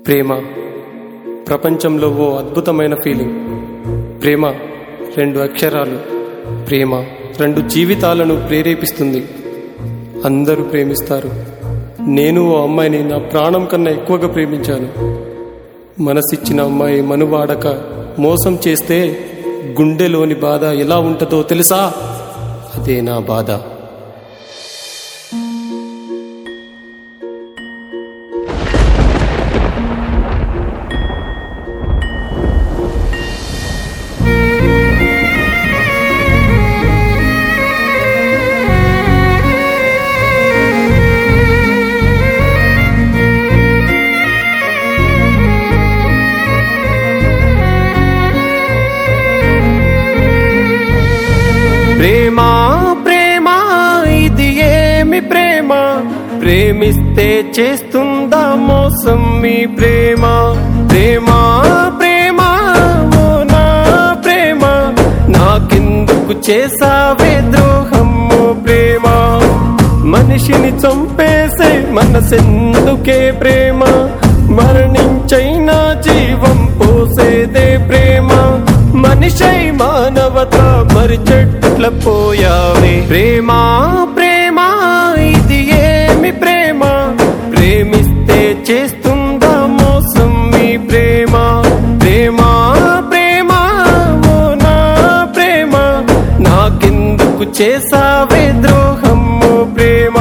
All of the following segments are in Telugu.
ప్రేమ ప్రపంచంలో ఓ అద్భుతమైన ఫీలింగ్ ప్రేమ రెండు అక్షరాలు ప్రేమ రెండు జీవితాలను ప్రేరేపిస్తుంది అందరూ ప్రేమిస్తారు నేను ఓ అమ్మాయిని నా ప్రాణం కన్నా ఎక్కువగా ప్రేమించాను మనసిచ్చిన అమ్మాయి మనువాడక మోసం చేస్తే గుండెలోని బాధ ఎలా ఉంటుందో తెలుసా అదే నా బాధ ప్రేమ ప్రేమ ఇది ఏమి ప్రేమ ప్రేమిస్తే చేస్తుందా మోసం మీ ప్రేమ ప్రేమ ప్రేమ ఓ నా ప్రేమ నాకెందుకు చేసావే ద్రోహము ప్రేమ మనిషిని చంపేసే మనసెందుకే ప్రేమ మరణించైనా జీవం పోసేదే ప్రేమ మనిషై మానవత మరి చెట్ల పోయావే ప్రేమ ప్రేమ ఇది ఏమి ప్రేమ ప్రేమిస్తే చేస్తుందా మోసం మీ ప్రేమ ప్రేమ ప్రేమ ఓ నా ప్రేమ నాకెందుకు చేసావే ద్రోహము ప్రేమ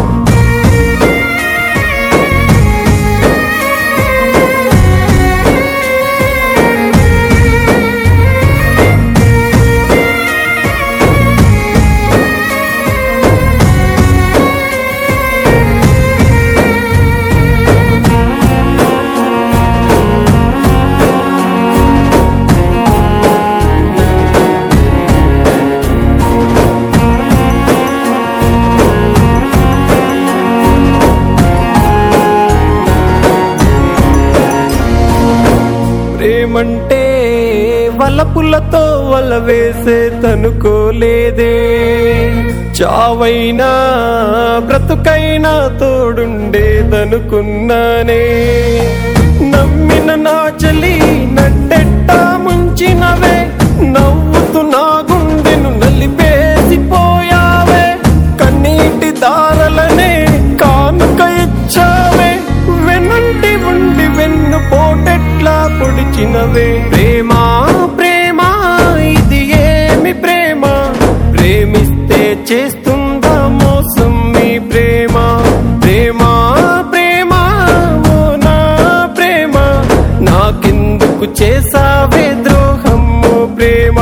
ప్రేమంటే వలపులతో వల వేసే తనుకోలేదే చావైనా బ్రతుకైనా తోడుండేదనుకున్నానే నమ్మిన నా చలి నట్టెట్టా ముంచినవే నవ్వుతూ నా గుండెను నలిపేసిపోయావే కన్నీటి దారలనే కానుక ఇచ్చావే వెనుండి ఉండి వెన్ను పోటెట్లా పొడిచినవే ప్రేమ ప్రేమ ఇది ఏమి ప్రేమ ప్రేమిస్తే చేస్తుందా మోసం మీ ప్రేమ ప్రేమ ప్రేమ ఓ నా ప్రేమ నాకెందుకు చేసావే ద్రోహము ప్రేమ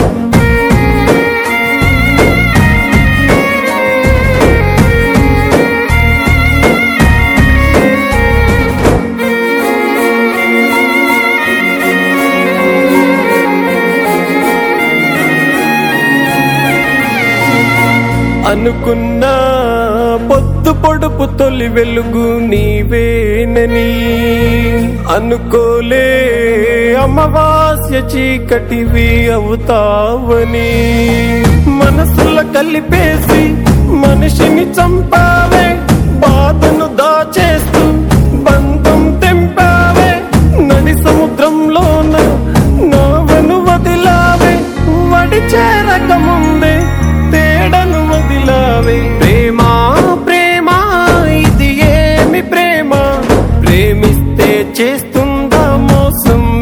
అనుకున్నా పొద్దు పొడుపు తొలి వెలుగు నీవేనని అనుకోలే అమావాస్య చీకటివి అవుతావని మనసుల కలిపేసి మనిషిని చంపావే బాధను దాచేస్తూ బంధం తెంపావే నడి సముద్రంలోన నావను వదిలావే వడి చేరక ముందే తేడను వదిలావే ప్రేమ ప్రేమ ఇది ఏమి ప్రేమ ప్రేమిస్తే చేస్తుందా మోసం